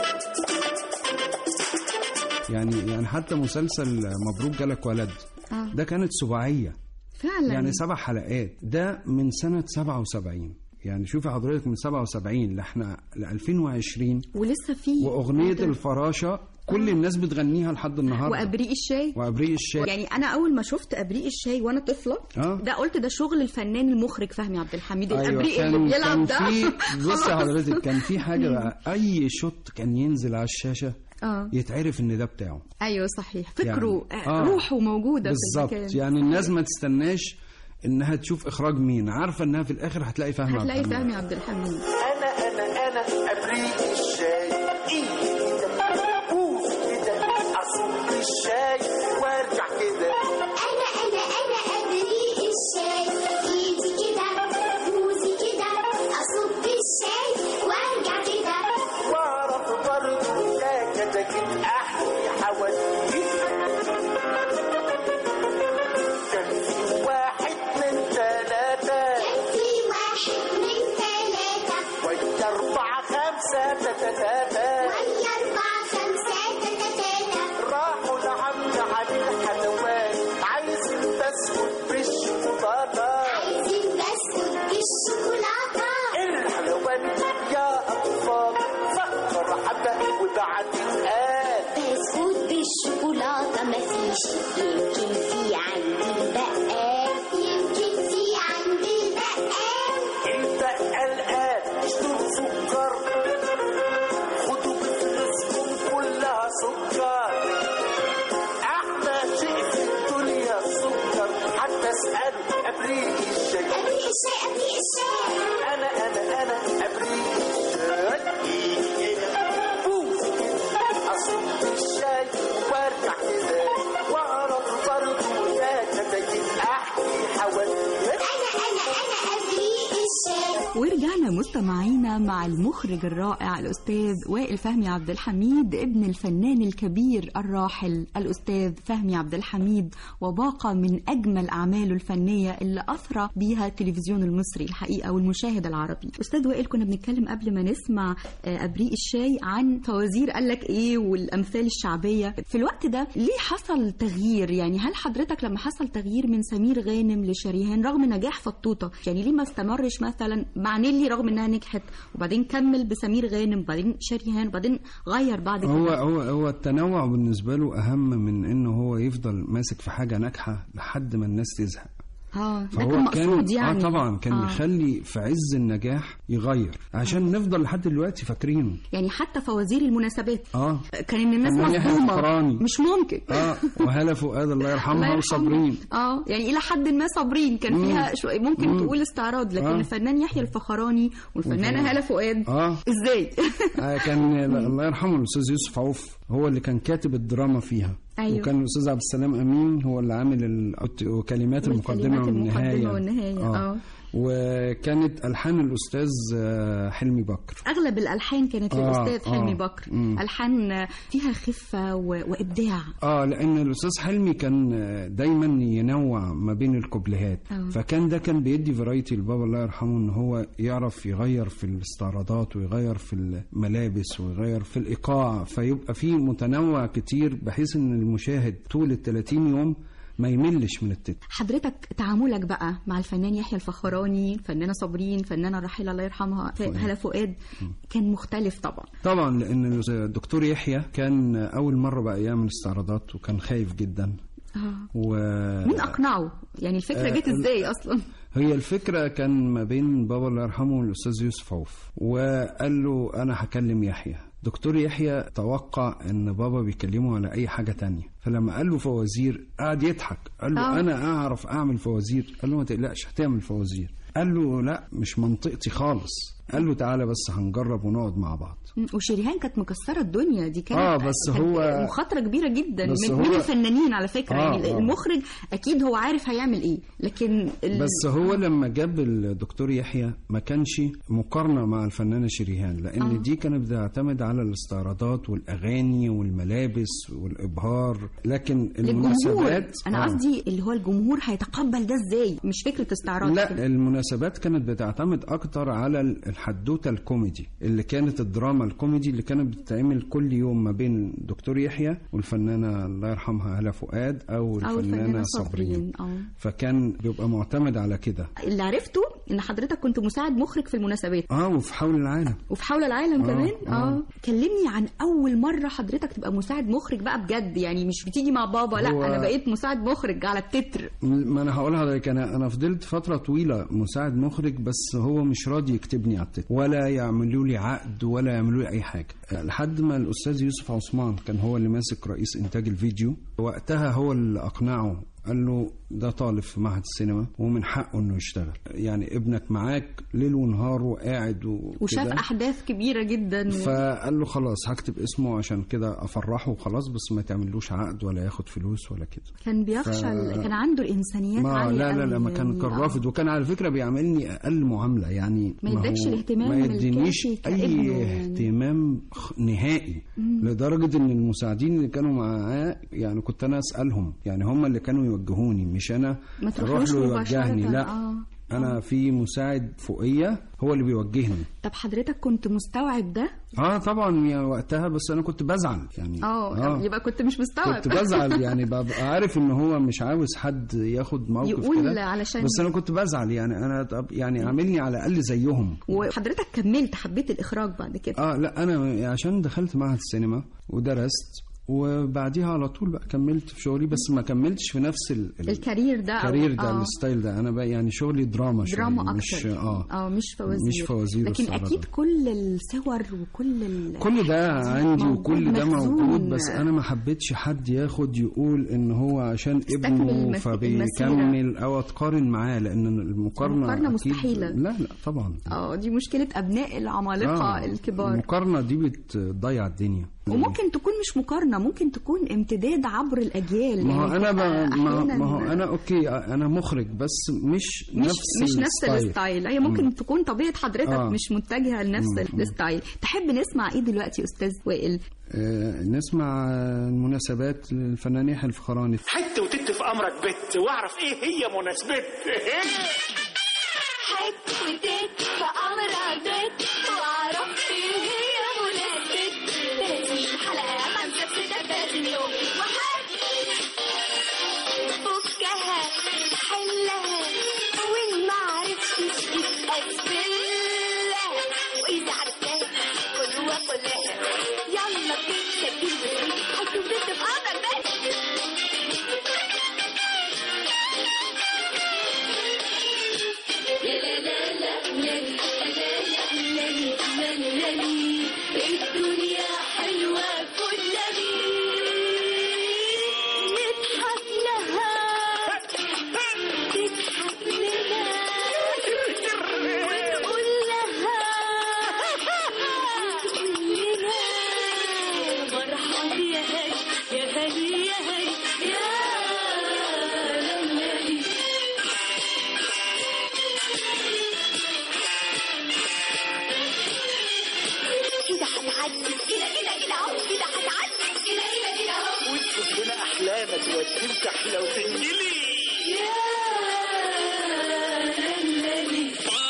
E: يعني يعني حتى مسلسل مبروك جالك ولد
B: آه.
E: ده كانت سباعيه
B: فعلا
E: يعني سبع حلقات ده من سنه 77 يعني شوفي حضرتك من 77 لاحنا ل 2020
B: ولسه في
E: واغنيه
B: ده.
E: الفراشه كل الناس بتغنيها لحد النهارده
B: وابريق الشاي
E: وابريق الشاي
B: يعني انا اول ما شفت ابريق الشاي وانا طفله
E: آه.
B: ده قلت ده شغل الفنان المخرج فهمي عبد الحميد
E: ايوه
B: الابريق
E: كان
B: اللي بيلعب
E: كان
B: ده
E: في بصي
B: خلاص.
E: حضرتك كان في حاجه بقى اي شوت كان ينزل على الشاشه
B: اه
E: يتعرف ان ده بتاعه
B: ايوه صحيح فكره
E: يعني-
B: آه.
E: آه.
B: روحه موجوده في
E: بالظبط
B: المكان
E: يعني الناس ما تستناش انها تشوف اخراج مين عارفه انها في الاخر هتلاقي فهمي عبد
B: هتلاقي
E: الحميد.
B: فهمي عبد الحميد
C: انا انا انا ابريق الشاي ايدي كده بوس كده اصب الشاي وارجع كده
F: أنا أنا أنا أبريق الشاي إيدي كده بوزي كده أصب الشاي وأرجع كده
C: واعرف برضه لا كتاكيت احكي حواديت كان في واحد من ثلاثة
F: في واحد من ثلاثة
C: ويا أربعة خمسة تتتاتا
F: ويا أربعة خمسة تلاتة
C: راحوا لعم علي الحلوان عايزين بسكوت بالشوكولاتة
F: عايزين بسكوت بالشوكولاتة
C: الحلوان يا أطفال فكر حبة وبعدين قال
F: بسكوت بالشوكولاتة مفيش يمكن في عندي البقال يمكن في عندي البقال
C: البقال قال اشتروا سكر خد
B: مستمعينا مع المخرج الرائع الأستاذ وائل فهمي عبد الحميد ابن الفنان الكبير الراحل الأستاذ فهمي عبد الحميد وباقة من أجمل أعماله الفنية اللي أثرى بيها التلفزيون المصري الحقيقة والمشاهد العربي أستاذ وائل كنا بنتكلم قبل ما نسمع آه، أبريق الشاي عن فوازير قالك إيه والأمثال الشعبية في الوقت ده ليه حصل تغيير يعني هل حضرتك لما حصل تغيير من سمير غانم لشريهان رغم نجاح فطوطة يعني ليه ما استمرش مثلا مع نيلي رغم انها نجحت وبعدين كمل بسمير غانم وبعدين شريهان وبعدين غير بعد كده
E: هو هو هو التنوع بالنسبه له اهم من انه هو يفضل ماسك في حاجه ناجحه لحد ما الناس تزهق
B: اه ده
E: فهو
B: كان مقصود
E: كان
B: يعني
E: اه طبعا كان
B: آه.
E: بيخلي في عز النجاح يغير عشان نفضل لحد دلوقتي فاكرينه
B: يعني حتى فوازير المناسبات
E: اه
B: كان ان الناس
E: فنان يحيى
B: مصدومه
E: الفخراني.
B: مش ممكن
E: اه وهلا فؤاد الله
B: الله
E: يرحمها
B: يرحمه.
E: وصابرين
B: اه يعني الى حد ما صابرين كان
E: مم.
B: فيها شو ممكن
E: مم.
B: تقول استعراض لكن
E: آه.
B: الفنان يحيى الفخراني والفنانه
E: والفنان-
B: هاله فؤاد
E: اه
B: ازاي
E: آه، كان الله يرحمه الاستاذ يوسف عوف هو اللي كان كاتب الدراما فيها
B: أيوة.
E: وكان الاستاذ عبد السلام امين هو اللي عامل ال- وكلمات المقدمه
B: والكلمات
E: والنهايه
B: المقدمة والنهاية، آه.
E: وكانت الحان الاستاذ آه، حلمي بكر
B: اغلب الالحان كانت
E: آه،
B: للاستاذ
E: آه.
B: حلمي بكر
E: مم.
B: الحان فيها خفه و... وابداع
E: اه لان الاستاذ حلمي كان آه، دايما ينوع ما بين الكوبليهات
B: آه.
E: فكان ده كان بيدي فرايتي لبابا الله يرحمه ان هو يعرف يغير في الاستعراضات ويغير في الملابس ويغير في الايقاع فيبقى فيه متنوع كتير بحيث ان المشاهد طول ال 30 يوم ما يملش من التتر
B: حضرتك تعاملك بقى مع الفنان يحيى الفخراني الفنانه صابرين الفنانه الراحله الله يرحمها
E: فؤاد.
B: هلا فؤاد كان مختلف طبعا
E: طبعا لان الدكتور يحيى كان اول مره بقى يعمل استعراضات وكان خايف جدا
B: آه.
E: و
B: مين اقنعه يعني الفكره
E: آه،
B: جت ازاي اصلا
E: هي الفكرة كان ما بين بابا الله يرحمه والأستاذ يوسف عوف وقال له أنا هكلم يحيى دكتور يحيى توقع ان بابا بيكلمه على اي حاجه تانية فلما قال له فوازير قعد يضحك قال له
B: آه.
E: انا اعرف اعمل فوازير قال له ما تقلقش هتعمل فوازير قال له لا مش منطقتي خالص قال له تعالى بس هنجرب ونقعد مع بعض
B: مم، وشريهان كانت مكسره الدنيا دي كانت
E: آه، بس
B: كانت
E: هو-
B: مخاطره كبيره جدا
E: بس
B: من, من
E: هو-
B: الفنانين على فكره
E: آه،
B: يعني
E: آه.
B: المخرج اكيد هو عارف هيعمل ايه لكن ال...
E: بس هو لما جاب الدكتور يحيى ما كانش مقارنه مع الفنانه شريهان لان
B: آه.
E: آه. دي كانت بتعتمد على الاستعراضات والاغاني والملابس والابهار لكن
B: للجمهور
E: المناسبات
B: انا
E: آه.
B: قصدي اللي هو الجمهور هيتقبل ده ازاي مش فكره استعراض
E: لا المناسبات كانت بتعتمد اكتر على الحدوته الكوميدي اللي كانت الدراما الكوميدي اللي كانت بتتعمل كل يوم ما بين دكتور يحيى والفنانه الله يرحمها هلا فؤاد او
B: او
E: الفنانه
B: الفنانه
E: صابرين
B: صابرين اه
E: فكان بيبقى معتمد على كده
B: اللي عرفته ان حضرتك كنت مساعد مخرج في المناسبات
E: اه وفي حول العالم
B: وفي حول العالم
E: آه،
B: كمان
E: آه.
B: اه كلمني عن اول مره حضرتك تبقى مساعد مخرج بقى بجد يعني مش بتيجي مع بابا لا
E: هو-
B: انا بقيت مساعد مخرج على التتر
E: ما انا هقول لحضرتك انا انا فضلت فتره طويله مساعد مخرج بس هو مش راضي يكتبني على التتر ولا يعملوا لي عقد ولا يعملوا لي اي حاجه لحد ما الاستاذ يوسف عثمان كان هو اللي ماسك رئيس انتاج الفيديو وقتها هو اللي اقنعه قال له ده طالب في معهد السينما ومن حقه انه يشتغل يعني ابنك معاك ليل ونهار وقاعد وكده.
B: وشاف احداث كبيره جدا و...
E: فقال له خلاص هكتب اسمه عشان كده افرحه وخلاص بس ما تعملوش عقد ولا ياخد فلوس ولا كده
B: كان بيخشى
E: ف-
B: كان عنده الانسانيات
E: ما
B: عاليه
E: لا لا
B: قوي
E: لا ما كان
B: يعني.
E: كان
B: آه.
E: رافض وكان على فكره بيعاملني اقل معامله يعني
B: ما
E: هو-
B: يدكش الاهتمام
E: ما يدينيش
B: الكافي
E: اي
B: كابنه يعني.
E: اهتمام خ- نهائي
B: مم.
E: لدرجه ان المساعدين اللي كانوا معاه يعني كنت انا اسالهم يعني هم اللي كانوا يوجهوني مش انا
B: ما
E: اروح
B: تروحلوش
E: له
B: مباشرة
E: يوجهني لا
B: اه
E: انا في مساعد فوقيه هو اللي بيوجهني
B: طب حضرتك كنت مستوعب ده
E: اه طبعا يعني وقتها بس انا كنت بزعل يعني
B: اه يبقى كنت مش مستوعب
E: كنت بزعل يعني ببقى عارف ان هو مش عاوز حد ياخد موقف
B: يقول
E: كده
B: علشان-
E: بس انا كنت بزعل يعني انا طب يعني عاملني على الاقل زيهم
B: وحضرتك كملت حبيت الاخراج بعد كده
E: اه لا انا عشان دخلت معهد السينما ودرست وبعديها على طول بقى كملت في شغلي بس ما كملتش في نفس ال ال-
B: الكارير ده أو-
E: الكارير ده
B: آه.
E: الستايل ده انا بقى يعني شغلي دراما شوية
B: دراما
E: مش
B: اكتر
E: اه
B: اه مش فوازير
E: مش فوازير
B: لكن
E: واستعراضات.
B: اكيد كل الصور وكل ال...
E: كل ده عندي وكل ده
B: مخزون.
E: موجود بس انا ما حبيتش حد ياخد يقول ان هو عشان
B: تستكمل
E: ابنه
B: المس-
E: فبيكمل او اتقارن معاه لان المقارنه
B: المقارنة
E: أكيد-
B: مستحيلة.
E: لا لا طبعا
B: اه دي مشكله ابناء العمالقه
E: آه،
B: الكبار
E: المقارنه دي بتضيع الدنيا
B: وممكن تكون مش مقارنه ممكن تكون امتداد عبر الاجيال
E: ما هو
B: يعني
E: انا ب...
B: بتبقى
E: ما...
B: أحياناً
E: ما هو انا اوكي انا مخرج بس مش,
B: مش
E: نفس
B: مش نفس
E: الستايل.
B: الستايل هي ممكن
E: مم.
B: تكون طبيعه حضرتك
E: آه.
B: مش متجهه لنفس
E: مم.
B: الستايل تحب نسمع ايه دلوقتي استاذ وائل
E: آه، نسمع آه، المناسبات للفنان يحيى الفخراني
K: حت وتت في امرك بت واعرف ايه هي مناسبت
J: حت وتت بأمر بيت وأعرف إيه هي مناسبة ثلاثين حلقة خمسة في ثلاثين يوم وحد فكها حلها وإن ما عرفتش اتقبلها وإذا عرفتها كل وكلها يلا بيت سجل وسيب حت وتت بأمر بيت الدنيا حلوة كلها نضحك لها تضحك لنا ونقول لها كلنا مرحب يا هلا يا هلا يا هلا يا لملي كده هتعدي كده كده كده اهو كده هتعدي كده كده كده اهو
K: وتشوف هنا احلامك وتمسح لو تنجلي
J: يا لملي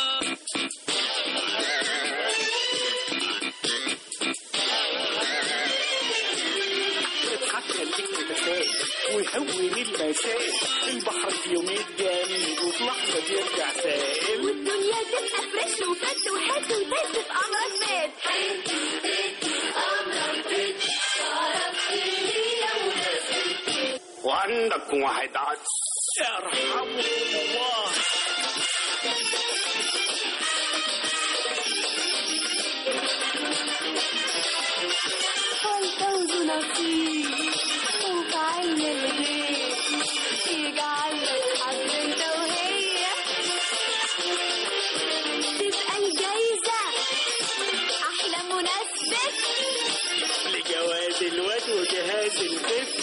K: اضحك خليك متفائل وهون المسائل البحر في يومين جميل وفي لحظة بيرجع سائل
J: والدنيا تبقى فريش وفت وحس وتس في امرك بيت حس وتس امرك بيت تعرف ايه لو نسيت
K: وعندك واحد عدس ارحمه الله
J: فالفوز نصيب وفي عين الغيب يجعل لك حظ انت وهي تبقى الجايزة أحلى مناسبة
K: لجواز الواد وجهاز البيت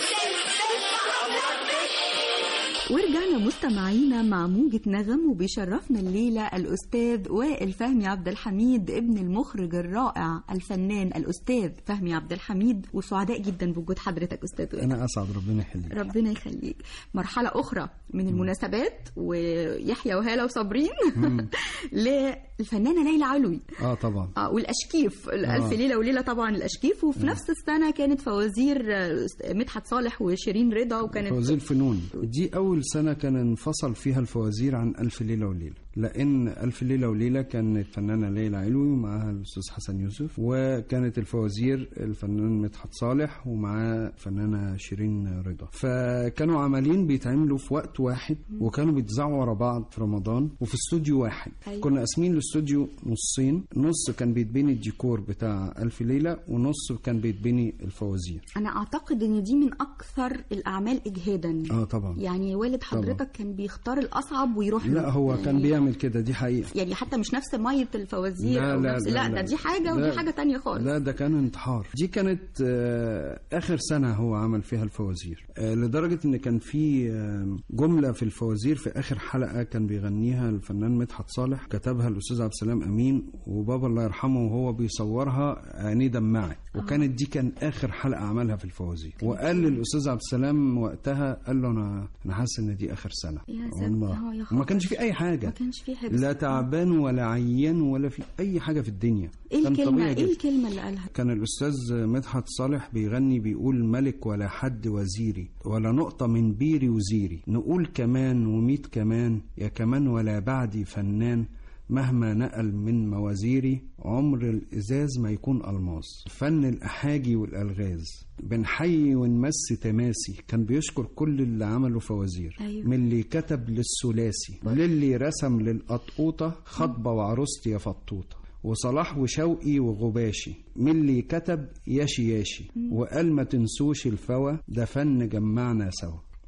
B: ورجعنا مستمعينا مع موجة نغم وبيشرفنا الليلة الأستاذ وائل فهمي عبد الحميد ابن المخرج الرائع الفنان الأستاذ فهمي عبد الحميد وسعداء جدا بوجود حضرتك أستاذ وائل
E: انا اسعد ربنا يخليك
B: ربنا يخليك مرحلة أخرى من المناسبات ويحيى وهالة وصابرين للفنانة ليلى علوي
E: اه طبعا
B: اه والاشكيف الالف
E: آه.
B: ليله وليله طبعا الاشكيف وفي نفس السنه كانت فوازير آه، مدحت صالح وشيرين رضا وكانت
E: فوازير الفنون دي أول سنة كان انفصل فيها الفوازير عن ألف ليلة وليلة لأن ألف ليلة وليلة كانت الفنانة ليلى علوي ومعها الأستاذ حسن يوسف وكانت الفوازير الفنان مدحت صالح ومعاه الفنانة شيرين رضا فكانوا عملين بيتعملوا في وقت واحد وكانوا بيتذاعوا ورا بعض في رمضان وفي استوديو واحد
B: أيوة.
E: كنا قاسمين الاستوديو نصين نص كان بيتبني الديكور بتاع ألف ليلة ونص كان بيتبني الفوازير
B: انا اعتقد ان دي من اكثر الاعمال اجهادا
E: اه طبعا
B: يعني والد حضرتك كان بيختار الاصعب ويروح له.
E: لا هو كان
B: يعني-
E: بيعمل كده دي حقيقة
B: يعني حتى مش نفس ميه الفوازير
E: لا
B: أو
E: لا
B: نفس...
E: لا
B: لا,
E: لا.
B: ده دي حاجه ودي
E: لا.
B: حاجه تانية خالص
E: لا ده كان انتحار دي كانت آه، اخر سنه هو عمل فيها الفوازير آه، لدرجه ان كان في آه، جمله في الفوازير في اخر حلقه كان بيغنيها الفنان مدحت صالح كتبها الاستاذ عبد السلام امين وبابا الله يرحمه وهو بيصورها عينيه دمعت وكانت دي كان اخر حلقه عملها في الفوازير وقال للاستاذ عبد السلام وقتها قال له انا انا حاسس ان دي اخر سنه
B: يا ساتر،
E: والله
B: آه، يا
E: وما كانش في اي حاجه
B: ما كانش في حبس
E: لا تعبان ولا عيان ولا في اي حاجه في الدنيا
B: ايه
E: كان
B: الكلمه
E: طبيعي
B: ايه
E: جدا.
B: الكلمه اللي قالها
E: كان الأستاذ مدحت صالح بيغني بيقول ملك ولا حد وزيري ولا نقطة من بيري وزيري نقول كمان وميت كمان يا كمان ولا بعدي فنان مهما نقل من موازيري عمر الإزاز ما يكون ألماس فن الأحاجي والألغاز بنحيي ونمس تماسي كان بيشكر كل اللي عملوا فوازير
B: أيوة.
E: من اللي كتب للثلاثي للي رسم للقطقوطة خطبة وعروستي يا فطوطة وصلاح وشوقي وغباشي من اللي كتب ياشي ياشي وقال ما تنسوش الفوا ده فن جمعنا سوا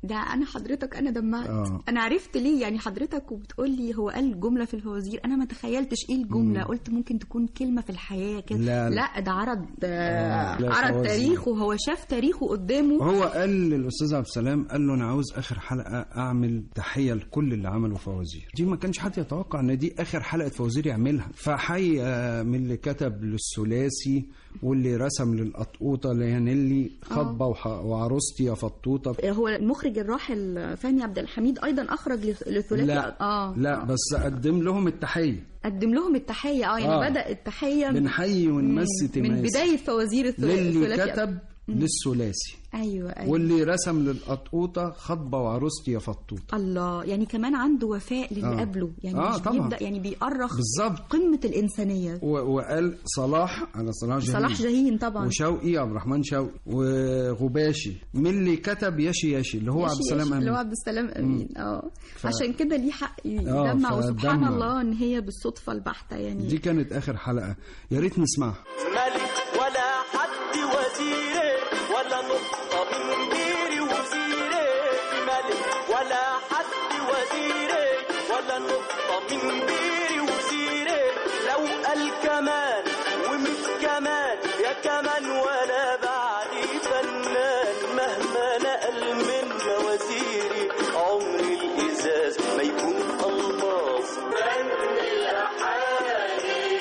B: ده انا حضرتك انا دمعت
E: آه.
B: انا عرفت ليه يعني حضرتك وبتقول لي هو قال جمله في الفوازير انا ما تخيلتش ايه الجمله
E: مم.
B: قلت ممكن تكون كلمه في الحياه كده
E: لا، لا.
B: لا ده عرض
E: آه، لا،
B: عرض
E: فوازير.
B: تاريخه هو شاف تاريخه قدامه
E: هو قال للاستاذ عبد السلام قال له انا عاوز اخر حلقه اعمل تحيه لكل اللي عملوا فوازير دي ما كانش حد يتوقع ان دي اخر حلقه فوازير يعملها فحي آه، من اللي كتب للثلاثي واللي رسم للقطقوطه ليانيلي خطبه وح- وعروستي يا فطوطه
B: هو المخرج الراحل فهمي عبد الحميد ايضا اخرج لث- لثلاثي
E: لا
B: اه
E: لا بس قدم لهم التحيه
B: قدم لهم التحيه اه يعني
E: آه.
B: بدا التحيه
E: بنحيي ونمسي
B: من
E: تماسي
B: بدايه فوازير الثلا-
E: للي
B: الثلاثي
E: كتب للثلاثي
B: ايوه ايوه
E: واللي رسم للقطقوطه خطبه وعروستي يا فطوطه
B: الله يعني كمان عنده وفاء للي
E: آه.
B: قبله يعني
E: آه،
B: مش
E: طبعاً.
B: بيبدا يعني بيأرخ
E: بالظبط.
B: قمه الانسانيه
E: و- وقال صلاح على صلاح جاهين
B: صلاح جاهين طبعا
E: وشوقي عبد الرحمن شوقي وغباشي من اللي كتب ياشي ياشي اللي هو عبد
B: ياشي
E: السلام
B: ياشي، اللي هو
E: امين
B: عبد السلام امين اه
E: ف-
B: عشان كده ليه حق
E: آه،
B: يدمع وسبحان
E: فدمع.
B: الله ان هي بالصدفه البحته يعني
E: دي كانت اخر حلقه يا ريت نسمعها
C: ملك ولا حد وزيري ولا نقطة من غيري وزيري ملك ولا حد وزيري ولا نقطة من غيري وزيري لو قال كمان ومش كمان يا كمان ولا بعدي فنان مهما نقل من موازيري عمر الإزاز ما يكون ألماس فن الأحادي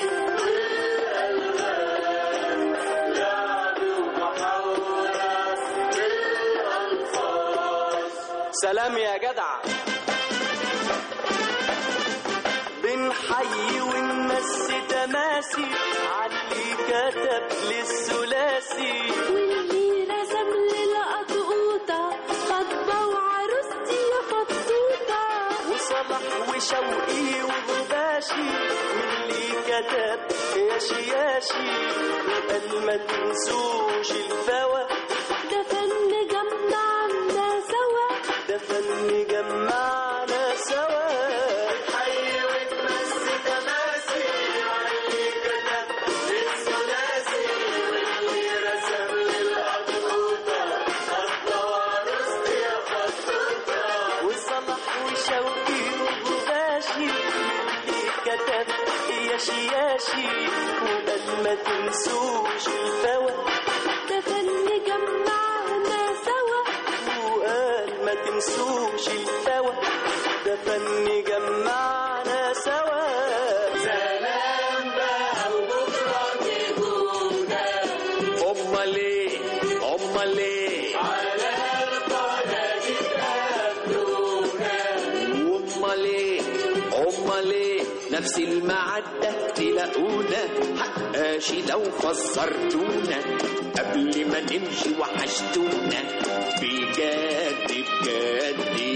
C: سلام يا جدع بنحيي ونمسي تماسي علي كتب للثلاثي
D: واللي رسم للقطقوطة خطبة وعروستي يا فطوطة
C: وصلاح وشوقي وغباشي واللي كتب يا شياشي وقال ما تنسوش الفوا
D: ده فن جمعنا سوا
C: ده فن جمعنا سوا حي وتمسي تماسي علي كتب للثلاثي واللي رسم للقطوطة خطة وعروستي يا فطوطة وصلاح وشوقي وغباشي اللي كتب يا شياشي وقال ما تنسوش الفوا
D: ده فن جمعنا سوا
C: وقال ما تنسوش الفوا ده فن جمعنا سوا سلام بقى وبكره تجونا
M: امال ايه امال ايه
C: على القناه تقابلونا
M: امال ايه امال ايه نفس المعدة تلاقونا حقاشي لو فسرتونا قبل ما نمشي وحشتونا بجد بجد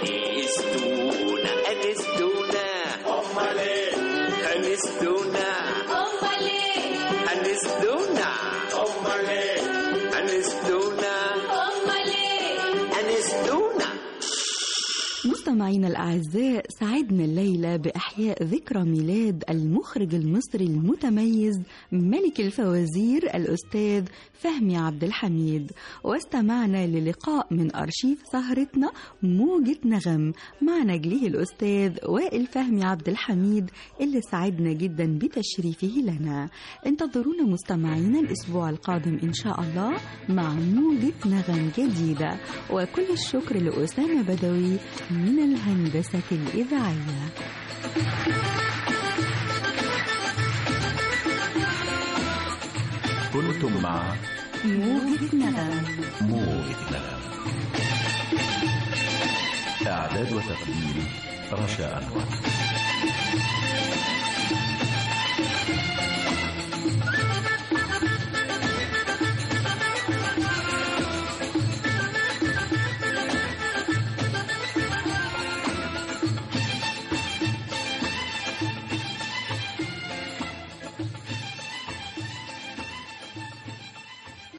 M: انستونا انستونا
C: امال ايه
M: انستونا
D: امال ايه
M: انستونا
C: امال ايه
M: انستونا
D: امال ايه
M: انستونا
B: مستمعينا الأعزاء سعدنا الليلة بإحياء ذكرى ميلاد المخرج المصري المتميز ملك الفوازير الأستاذ فهمي عبد الحميد واستمعنا للقاء من أرشيف سهرتنا موجة نغم مع نجله الأستاذ وائل فهمي عبد الحميد اللي سعدنا جدا بتشريفه لنا انتظرونا مستمعينا الأسبوع القادم إن شاء الله مع موجة نغم جديدة وكل الشكر لأسامة بدوي من الهندسة الإذاعية
A: كنتم مع
B: موجة نغم
A: موجة نغم إعداد وتقديم رشا أنور